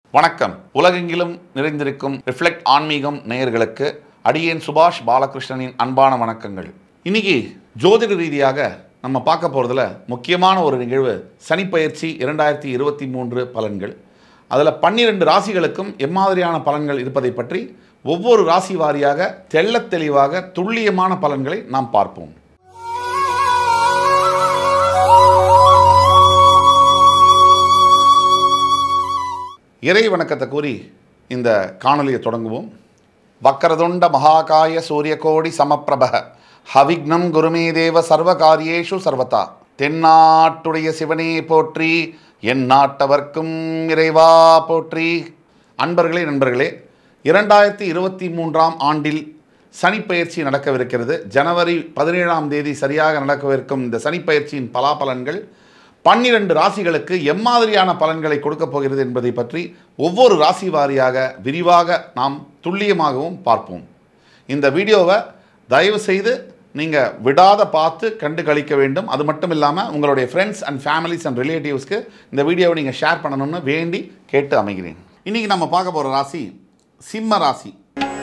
வணக்கம் உலகெங்கிலும் நிறைந்திருக்கும் ரிஃப்ளெக்ட் ஆன்மீகம் நேயர்களுக்கு அடியேன் சுபாஷ் பாலகிருஷ்ணனின் அன்பான வணக்கங்கள் இன்னைக்கு ஜோதிட ரீதியாக நம்ம பார்க்க போகிறதுல முக்கியமான ஒரு நிகழ்வு சனிப்பெயர்ச்சி இரண்டாயிரத்தி இருபத்தி மூன்று பலன்கள் அதில் பன்னிரெண்டு ராசிகளுக்கும் எம்மாதிரியான பலன்கள் இருப்பதை பற்றி ஒவ்வொரு ராசி வாரியாக தெள்ளத் தெளிவாக துல்லியமான பலன்களை நாம் பார்ப்போம் இறை வணக்கத்தை கூறி இந்த காணொலியை தொடங்குவோம் வக்கரதுண்ட மகாகாய சூரியகோடி சமப்பிரபக ஹவிக்னம் குருமே தேவ சர்வகாரியேஷு சர்வதா தென்னாட்டுடைய சிவனே போற்றி என் நாட்டவர்க்கும் இறைவா போற்றி அன்பர்களே நண்பர்களே இரண்டாயிரத்தி இருபத்தி மூன்றாம் ஆண்டில் சனிப்பெயர்ச்சி நடக்கவிருக்கிறது ஜனவரி பதினேழாம் தேதி சரியாக நடக்கவிருக்கும் இந்த சனிப்பெயர்ச்சியின் பலாபலன்கள் பன்னிரண்டு ராசிகளுக்கு எம்மாதிரியான பலன்களை கொடுக்கப் போகிறது என்பதை பற்றி ஒவ்வொரு ராசி வாரியாக விரிவாக நாம் துல்லியமாகவும் பார்ப்போம் இந்த வீடியோவை தயவு செய்து நீங்கள் விடாத பார்த்து கண்டு கழிக்க வேண்டும் அது மட்டும் இல்லாமல் உங்களுடைய ஃப்ரெண்ட்ஸ் அண்ட் ஃபேமிலிஸ் அண்ட் ரிலேட்டிவ்ஸ்க்கு இந்த வீடியோவை நீங்கள் ஷேர் பண்ணணும்னு வேண்டி கேட்டு அமைகிறேன் இன்றைக்கி நம்ம பார்க்க போகிற ராசி சிம்ம ராசி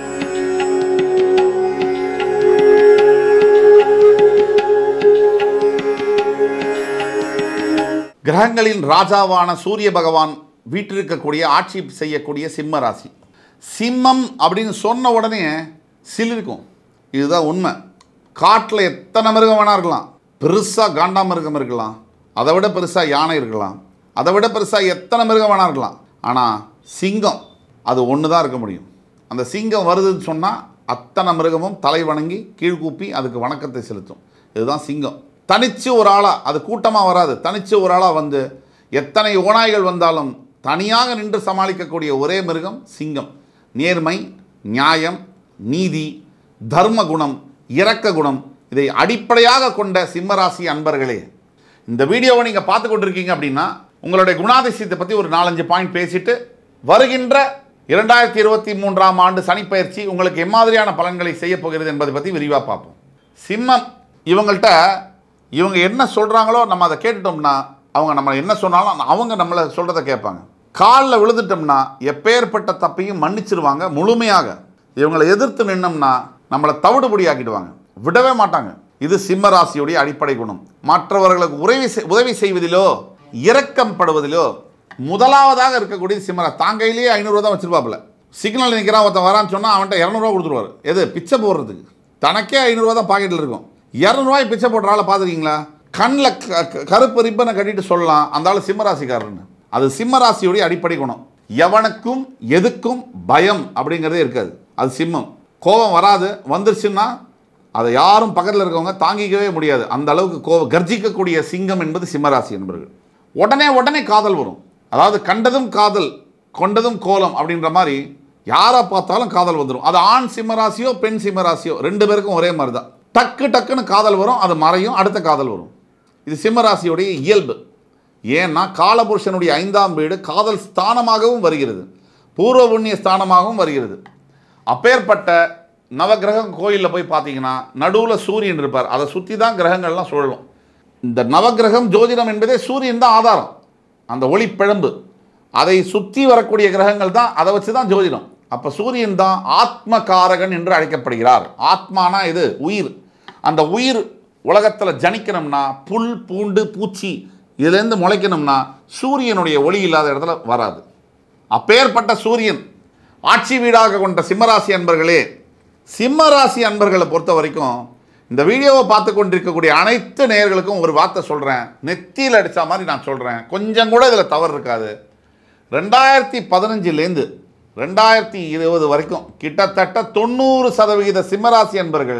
கிரகங்களின் ராஜாவான சூரிய பகவான் வீற்றிருக்கக்கூடிய ஆட்சி செய்யக்கூடிய சிம்ம ராசி சிம்மம் அப்படின்னு சொன்ன உடனே சிலிருக்கும் இதுதான் உண்மை காட்டில் எத்தனை மிருகம் வேணா இருக்கலாம் பெருசாக காண்டா மிருகம் இருக்கலாம் அதை விட பெருசாக யானை இருக்கலாம் அதை விட பெருசாக எத்தனை மிருகம் வேணா இருக்கலாம் ஆனால் சிங்கம் அது ஒன்று தான் இருக்க முடியும் அந்த சிங்கம் வருதுன்னு சொன்னால் அத்தனை மிருகமும் தலை வணங்கி கீழ்கூப்பி அதுக்கு வணக்கத்தை செலுத்தும் இதுதான் சிங்கம் தனிச்சு ஒரு ஆளாக அது கூட்டமாக வராது தனிச்சு ஒரு ஆளாக வந்து எத்தனை ஓநாய்கள் வந்தாலும் தனியாக நின்று சமாளிக்கக்கூடிய ஒரே மிருகம் சிங்கம் நேர்மை நியாயம் நீதி தர்ம குணம் இரக்க குணம் இதை அடிப்படையாக கொண்ட சிம்மராசி அன்பர்களே இந்த வீடியோவை நீங்கள் பார்த்து கொண்டிருக்கீங்க அப்படின்னா உங்களுடைய குணாதிசயத்தை பற்றி ஒரு நாலஞ்சு பாயிண்ட் பேசிட்டு வருகின்ற இரண்டாயிரத்தி இருபத்தி மூன்றாம் ஆண்டு சனிப்பயிற்சி உங்களுக்கு எம்மாதிரியான பலன்களை செய்ய போகிறது என்பதை பற்றி விரிவாக பார்ப்போம் சிம்மம் இவங்கள்ட்ட இவங்க என்ன சொல்கிறாங்களோ நம்ம அதை கேட்டுட்டோம்னா அவங்க நம்ம என்ன சொன்னாலும் அவங்க நம்மளை சொல்கிறத கேட்பாங்க காலில் விழுந்துட்டோம்னா எப்பேற்பட்ட தப்பையும் மன்னிச்சிருவாங்க முழுமையாக இவங்களை எதிர்த்து நின்னோம்னா நம்மளை தவிடுபடி ஆக்கிடுவாங்க விடவே மாட்டாங்க இது சிம்ம ராசியுடைய அடிப்படை குணம் மற்றவர்களுக்கு உதவி செய்- உதவி செய்வதிலோ இரக்கம் படுவதிலோ முதலாவதாக இருக்கக்கூடிய சிம்மரா தாங்கையிலேயே ஐநூறுரூவா தான் வச்சிருப்பாப்புல சிக்னல் நிற்கிறான் ஒருத்தன் வரான்னு சொன்னால் அவன்கிட்ட இரநூறுவா கொடுத்துருவாரு எது பிச்சை போடுறதுக்கு தனக்கே ஐநூறுரூவா தான் பாக்கெட்டில் இருக்கும் இரநூறுவாய் பிச்சை போடுற ஆளை பார்த்துருக்கீங்களா கண்ணில் க க- கருப்பு ரிப்பனை கட்டிட்டு சொல்லலாம் அந்த ஆள் சிம்மராசிக்காரன்னு அது சிம்மராசியுடைய அடிப்படை குணம் எவனுக்கும் எதுக்கும் பயம் அப்படிங்கிறதே இருக்காது அது சிம்மம் கோபம் வராது வந்துருச்சுன்னா அதை யாரும் பக்கத்தில் இருக்கவங்க தாங்கிக்கவே முடியாது அந்த அளவுக்கு கோ கர்ஜிக்கக்கூடிய சிங்கம் என்பது சிம்மராசி என்பர்கள் உடனே உடனே காதல் வரும் அதாவது கண்டதும் காதல் கொண்டதும் கோலம் அப்படின்ற மாதிரி யாரை பார்த்தாலும் காதல் வந்துடும் அது ஆண் சிம்மராசியோ பெண் சிம்மராசியோ ரெண்டு பேருக்கும் ஒரே மாதிரி தான் டக்கு டக்குன்னு காதல் வரும் அது மறையும் அடுத்த காதல் வரும் இது சிம்மராசியுடைய இயல்பு ஏன்னா காலபுருஷனுடைய ஐந்தாம் வீடு காதல் ஸ்தானமாகவும் வருகிறது பூர்வ புண்ணிய ஸ்தானமாகவும் வருகிறது அப்பேற்பட்ட நவகிரகம் கோயிலில் போய் பார்த்தீங்கன்னா நடுவில் சூரியன் இருப்பார் அதை சுற்றி தான் கிரகங்கள்லாம் சுழலும் இந்த நவகிரகம் ஜோதிடம் என்பதே சூரியன் தான் ஆதாரம் அந்த ஒளிப்பிழம்பு அதை சுற்றி வரக்கூடிய கிரகங்கள் தான் அதை வச்சு தான் ஜோதிடம் அப்போ சூரியன் தான் ஆத்மகாரகன் என்று அழைக்கப்படுகிறார் ஆத்மானா இது உயிர் அந்த உயிர் உலகத்தில் ஜனிக்கணும்னா புல் பூண்டு பூச்சி இதுலேருந்து முளைக்கணும்னா சூரியனுடைய ஒளி இல்லாத இடத்துல வராது அப்பேற்பட்ட சூரியன் ஆட்சி வீடாக கொண்ட சிம்மராசி அன்பர்களே சிம்மராசி அன்பர்களை பொறுத்த வரைக்கும் இந்த வீடியோவை பார்த்து கொண்டிருக்கக்கூடிய அனைத்து நேயர்களுக்கும் ஒரு வார்த்தை சொல்கிறேன் நெத்தியில் அடித்த மாதிரி நான் சொல்கிறேன் கொஞ்சம் கூட இதில் தவறு இருக்காது ரெண்டாயிரத்தி பதினஞ்சுலேருந்து ரெண்டாயிரத்தி இருபது வரைக்கும் கிட்டத்தட்ட தொண்ணூறு சதவிகித சிம்மராசி அன்பர்கள்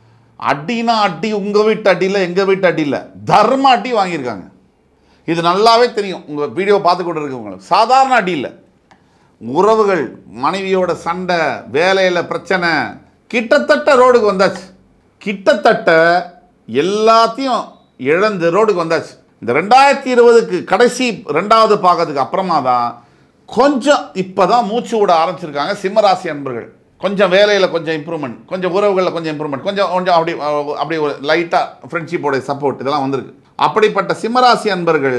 அடினா அடி உங்கள் வீட்டு அடியில் எங்கள் வீட்டு அடியில் தர்ம அடி வாங்கியிருக்காங்க இது நல்லாவே தெரியும் உங்கள் வீடியோ பார்த்து கொண்டு இருக்கவங்களுக்கு சாதாரண அடி இல்லை உறவுகள் மனைவியோட சண்டை வேலையில் பிரச்சனை கிட்டத்தட்ட ரோடுக்கு வந்தாச்சு கிட்டத்தட்ட எல்லாத்தையும் இழந்து ரோடுக்கு வந்தாச்சு இந்த ரெண்டாயிரத்தி இருபதுக்கு கடைசி ரெண்டாவது பாகத்துக்கு அப்புறமா தான் கொஞ்சம் இப்போ தான் மூச்சு விட ஆரம்பிச்சிருக்காங்க சிம்மராசி அன்பர்கள் கொஞ்சம் வேலையில் கொஞ்சம் இம்ப்ரூவ்மெண்ட் கொஞ்சம் உறவுகளில் கொஞ்சம் இம்ப்ரூவ்மெண்ட் கொஞ்சம் கொஞ்சம் அப்படி அஹ், அப்படி ஒரு லைட்டாக ஃப்ரெண்ட்ஷிப்போட சப்போர்ட் இதெல்லாம் வந்திருக்கு அப்படிப்பட்ட சிம்மராசி அன்பர்கள்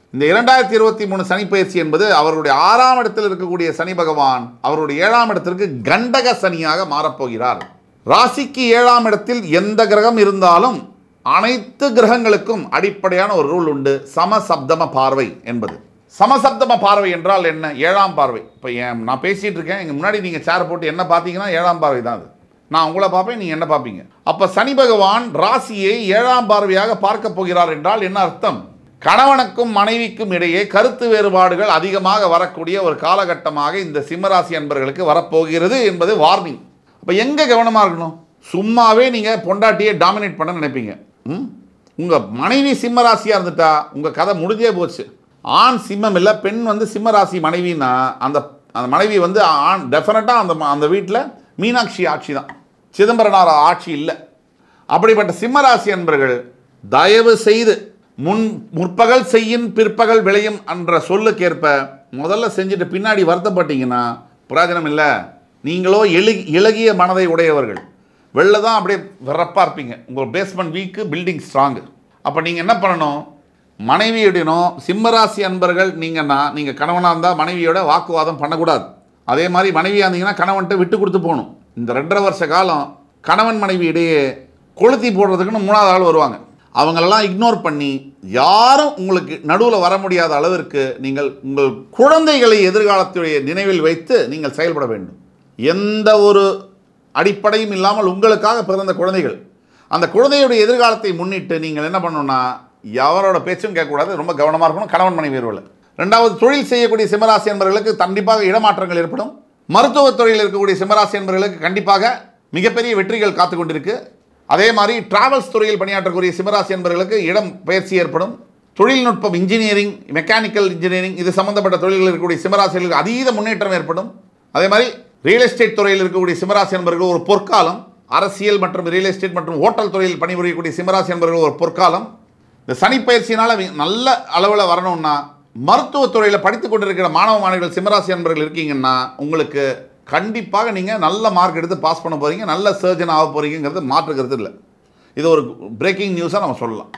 இந்த இரண்டாயிரத்தி இருபத்தி மூணு சனி பயிற்சி என்பது அவருடைய ஆறாம் இடத்தில் இருக்கக்கூடிய சனி பகவான் அவருடைய ஏழாம் இடத்திற்கு கண்டக சனியாக மாறப்போகிறார் ராசிக்கு ஏழாம் இடத்தில் எந்த கிரகம் இருந்தாலும் அனைத்து கிரகங்களுக்கும் அடிப்படையான ஒரு ரூல் உண்டு சமசப்தம பார்வை என்பது சமசப்தம பார்வை என்றால் என்ன ஏழாம் பார்வை இப்போ ஏன் நான் பேசிட்டு இருக்கேன் எங்க முன்னாடி நீங்கள் சேர் போட்டு என்ன பார்த்தீங்கன்னா ஏழாம் பார்வை தான் அது நான் உங்களை பார்ப்பேன் நீங்கள் என்ன பார்ப்பீங்க அப்போ சனி பகவான் ராசியை ஏழாம் பார்வையாக பார்க்க போகிறார் என்றால் என்ன அர்த்தம் கணவனுக்கும் மனைவிக்கும் இடையே கருத்து வேறுபாடுகள் அதிகமாக வரக்கூடிய ஒரு காலகட்டமாக இந்த சிம்மராசி அன்பர்களுக்கு வரப்போகிறது என்பது வார்னிங் அப்போ எங்கே கவனமாக இருக்கணும் சும்மாவே நீங்கள் பொண்டாட்டியை டாமினேட் பண்ண நினைப்பீங்க ம் உங்கள் மனைவி சிம்மராசியாக இருந்துட்டா உங்கள் கதை முடிஞ்சே போச்சு ஆண் சிம்மம் இல்லை பெண் வந்து சிம்மராசி மனைவின்னா அந்த அந்த மனைவி வந்து ஆண் டெஃபினட்டாக அந்த அந்த வீட்டில் மீனாட்சி ஆட்சி தான் சிதம்பரனார் ஆட்சி இல்லை அப்படிப்பட்ட சிம்மராசி அன்பர்கள் தயவு செய்து முன் முற்பகல் செய்யின் பிற்பகல் விளையும் என்ற சொல்லுக்கேற்ப முதல்ல செஞ்சுட்டு பின்னாடி வருத்தப்பட்டீங்கன்னா பிரயோஜனம் இல்லை நீங்களோ எழு இலகிய மனதை உடையவர்கள் வெளில தான் அப்படியே விறப்பாக இருப்பீங்க உங்கள் பேஸ்மெண்ட் வீக்கு பில்டிங் ஸ்ட்ராங்கு அப்போ நீங்கள் என்ன பண்ணணும் மனைவியுடனும் சிம்மராசி அன்பர்கள் நீங்கன்னா நீங்கள் கணவனாக இருந்தால் மனைவியோட வாக்குவாதம் பண்ணக்கூடாது அதே மாதிரி மனைவியாக இருந்தீங்கன்னா கணவன்கிட்ட விட்டு கொடுத்து போகணும் இந்த ரெண்டரை வருஷ காலம் கணவன் மனைவி இடையே கொளுத்தி போடுறதுக்குன்னு மூணாவது ஆள் வருவாங்க அவங்களெல்லாம் இக்னோர் பண்ணி யாரும் உங்களுக்கு நடுவில் வர முடியாத அளவிற்கு நீங்கள் உங்கள் குழந்தைகளை எதிர்காலத்துடைய நினைவில் வைத்து நீங்கள் செயல்பட வேண்டும் எந்த ஒரு அடிப்படையும் இல்லாமல் உங்களுக்காக பிறந்த குழந்தைகள் அந்த குழந்தையுடைய எதிர்காலத்தை முன்னிட்டு நீங்கள் என்ன பண்ணணும்னா எவரோட பேச்சும் கேட்கக்கூடாது ரொம்ப கவனமாக இருக்கணும் கணவன் மனைவி உறவில் ரெண்டாவது தொழில் செய்யக்கூடிய சிம்மராசி என்பவர்களுக்கு கண்டிப்பாக இடமாற்றங்கள் ஏற்படும் மருத்துவத் துறையில் இருக்கக்கூடிய சிம்மராசி என்பவர்களுக்கு கண்டிப்பாக மிகப்பெரிய வெற்றிகள் காத்து கொண்டிருக்கு அதே மாதிரி டிராவல்ஸ் துறையில் பணியாற்றக்கூடிய சிம்மராசி என்பவர்களுக்கு இடம் பயிற்சி ஏற்படும் தொழில்நுட்பம் இன்ஜினியரிங் மெக்கானிக்கல் இன்ஜினியரிங் இது சம்பந்தப்பட்ட தொழில்களில் இருக்கக்கூடிய சிம்மராசிகளுக்கு அதீத முன்னேற்றம் ஏற்படும் அதே மாதிரி ரியல் எஸ்டேட் துறையில் இருக்கக்கூடிய சிம்மராசி என்பவர்கள் ஒரு பொற்காலம் அரசியல் மற்றும் ரியல் எஸ்டேட் மற்றும் ஹோட்டல் துறையில் பணிபுரியக்கூடிய சிம்மராசி என்பவர்கள் ஒரு பொற்காலம் இந்த சனி பயிற்சியினால் நல்ல அளவில் வரணும்னா மருத்துவத் துறையில் படித்து கொண்டிருக்கிற மாணவ மாணவிகள் சிம்மராசி அன்பர்கள் இருக்கீங்கன்னா உங்களுக்கு கண்டிப்பாக நீங்கள் நல்ல மார்க் எடுத்து பாஸ் பண்ண போகிறீங்க நல்ல சர்ஜன் ஆக போகிறீங்கிறது மாற்றுக்கிறது இல்லை இது ஒரு பிரேக்கிங் நியூஸாக நம்ம சொல்லலாம்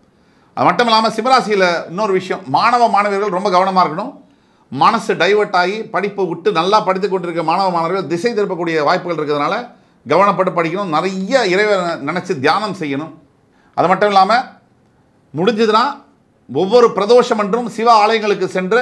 அது மட்டும் இல்லாமல் சிம்மராசியில் இன்னொரு விஷயம் மாணவ மாணவியர்கள் ரொம்ப கவனமாக இருக்கணும் மனசு டைவர்ட் ஆகி படிப்பை விட்டு நல்லா படித்து கொண்டிருக்க மாணவ மாணவர்கள் திசை திருப்பக்கூடிய வாய்ப்புகள் இருக்கிறதுனால கவனப்பட்டு படிக்கணும் நிறைய இறைவனை நினச்சி தியானம் செய்யணும் அது மட்டும் இல்லாமல் முடிஞ்சதுன்னா ஒவ்வொரு பிரதோஷம் என்றும் சிவ ஆலயங்களுக்கு சென்று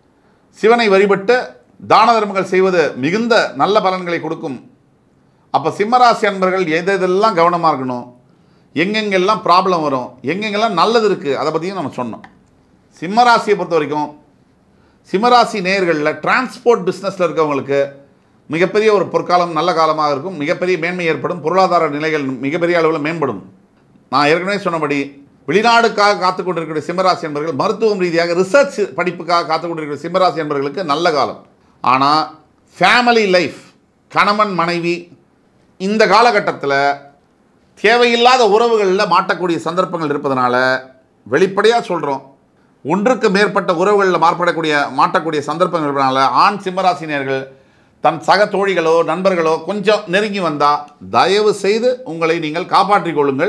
சிவனை வழிபட்டு தான தர்மங்கள் செய்வது மிகுந்த நல்ல பலன்களை கொடுக்கும் அப்போ சிம்மராசி அன்பர்கள் எது எதெல்லாம் கவனமாக இருக்கணும் எங்கெங்கெல்லாம் ப்ராப்ளம் வரும் எங்கெங்கெல்லாம் நல்லது இருக்குது அதை பற்றியும் நம்ம சொன்னோம் சிம்மராசியை பொறுத்த வரைக்கும் சிம்மராசி நேயர்களில் டிரான்ஸ்போர்ட் பிஸ்னஸில் இருக்கவங்களுக்கு மிகப்பெரிய ஒரு பொற்காலம் நல்ல காலமாக இருக்கும் மிகப்பெரிய மேன்மை ஏற்படும் பொருளாதார நிலைகள் மிகப்பெரிய அளவில் மேம்படும் நான் ஏற்கனவே சொன்னபடி வெளிநாடுக்காக காத்து கொண்டிருக்கிற சிம்மராசி என்பவர்கள் மருத்துவம் ரீதியாக ரிசர்ச் படிப்புக்காக காத்து கொண்டிருக்கிற சிம்மராசி என்பவர்களுக்கு நல்ல காலம் ஆனால் ஃபேமிலி லைஃப் கணவன் மனைவி இந்த காலகட்டத்தில் தேவையில்லாத உறவுகளில் மாட்டக்கூடிய சந்தர்ப்பங்கள் இருப்பதனால வெளிப்படையாக சொல்கிறோம் ஒன்றுக்கு மேற்பட்ட உறவுகளில் மாறுபடக்கூடிய மாட்டக்கூடிய சந்தர்ப்பங்கள் இருப்பதனால ஆண் சிம்மராசினியர்கள் தன் சக தோழிகளோ நண்பர்களோ கொஞ்சம் நெருங்கி வந்தால் தயவு செய்து உங்களை நீங்கள் காப்பாற்றிக் கொள்ளுங்கள்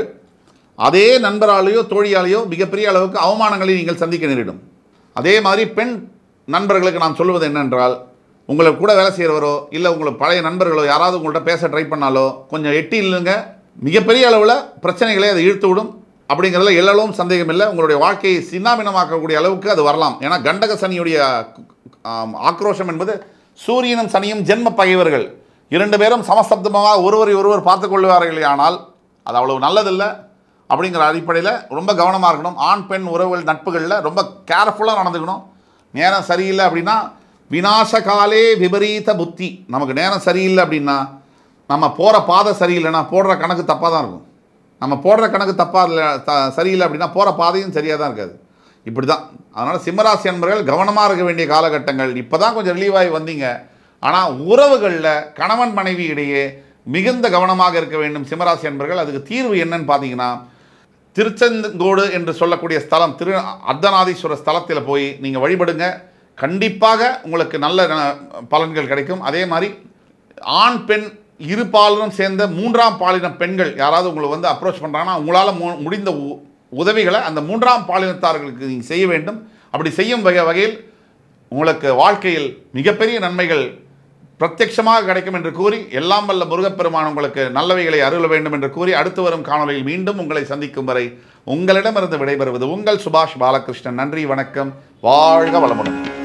அதே நண்பராலேயோ தோழியாலேயோ மிகப்பெரிய அளவுக்கு அவமானங்களை நீங்கள் சந்திக்க நேரிடும் அதே மாதிரி பெண் நண்பர்களுக்கு நான் சொல்வது என்னென்றால் உங்களை கூட வேலை செய்கிறவரோ இல்லை உங்களுக்கு பழைய நண்பர்களோ யாராவது உங்கள்கிட்ட பேச ட்ரை பண்ணாலோ கொஞ்சம் எட்டி இல்லைங்க மிகப்பெரிய அளவில் பிரச்சனைகளை அதை இழுத்து விடும் அப்படிங்கிறதுல எல்லளவும் சந்தேகம் இல்லை உங்களுடைய வாழ்க்கையை சின்னாபின்னமாக்கக்கூடிய அளவுக்கு அது வரலாம் ஏன்னா கண்டக சனியுடைய ஆம், ஆக்ரோஷம் என்பது சூரியனும் சனியும் ஜென்ம பகைவர்கள் இரண்டு பேரும் சமசப்தமாக ஒருவரை ஒருவர் பார்த்து கொள்வார்களே ஆனால் அது அவ்வளவு நல்லதில்லை அப்படிங்கிற அடிப்படையில் ரொம்ப கவனமாக இருக்கணும் ஆண் பெண் உறவுகள் நட்புகளில் ரொம்ப கேர்ஃபுல்லாக நடந்துக்கணும் நேரம் சரியில்லை அப்படின்னா விநாசகாலே விபரீத புத்தி நமக்கு நேரம் சரியில்லை அப்படின்னா நம்ம போகிற பாதை சரியில்லைன்னா போடுற கணக்கு தப்பாக தான் இருக்கும் நம்ம போடுற கணக்கு தப்பாக இல்லை த சரியில்லை அப்படின்னா போகிற பாதையும் சரியாக தான் இருக்காது இப்படி தான் அதனால் சிம்மராசி அன்பர்கள் கவனமாக இருக்க வேண்டிய காலகட்டங்கள் இப்போ தான் கொஞ்சம் ரிலீவ் ஆகி வந்தீங்க ஆனால் உறவுகளில் கணவன் மனைவி இடையே மிகுந்த கவனமாக இருக்க வேண்டும் சிம்மராசி அன்பர்கள் அதுக்கு தீர்வு என்னன்னு பார்த்தீங்கன்னா திருச்செங்கோடு என்று சொல்லக்கூடிய ஸ்தலம் திரு அர்த்தநாதீஸ்வரர் ஸ்தலத்தில் போய் நீங்கள் வழிபடுங்க கண்டிப்பாக உங்களுக்கு நல்ல அஹ், பலன்கள் கிடைக்கும் அதே மாதிரி ஆண் பெண் இரு பாலினம் சேர்ந்த மூன்றாம் பாலின பெண்கள் யாராவது உங்களை வந்து அப்ரோச் பண்ணுறாங்கன்னா உங்களால் மு முடிந்த உ- உதவிகளை அந்த மூன்றாம் பாலினத்தார்களுக்கு நீங்கள் செய்ய வேண்டும் அப்படி செய்யும் வகை வகையில் உங்களுக்கு வாழ்க்கையில் மிகப்பெரிய நன்மைகள் பிரத்யட்சமாக கிடைக்கும் என்று கூறி எல்லாம் வல்ல முருகப்பெருமான் உங்களுக்கு நல்லவைகளை அருள வேண்டும் என்று கூறி அடுத்து வரும் காணொளியில் மீண்டும் உங்களை சந்திக்கும் வரை உங்களிடமிருந்து விடைபெறுவது உங்கள் சுபாஷ் பாலகிருஷ்ணன் நன்றி வணக்கம் வாழ்க வளமுடன்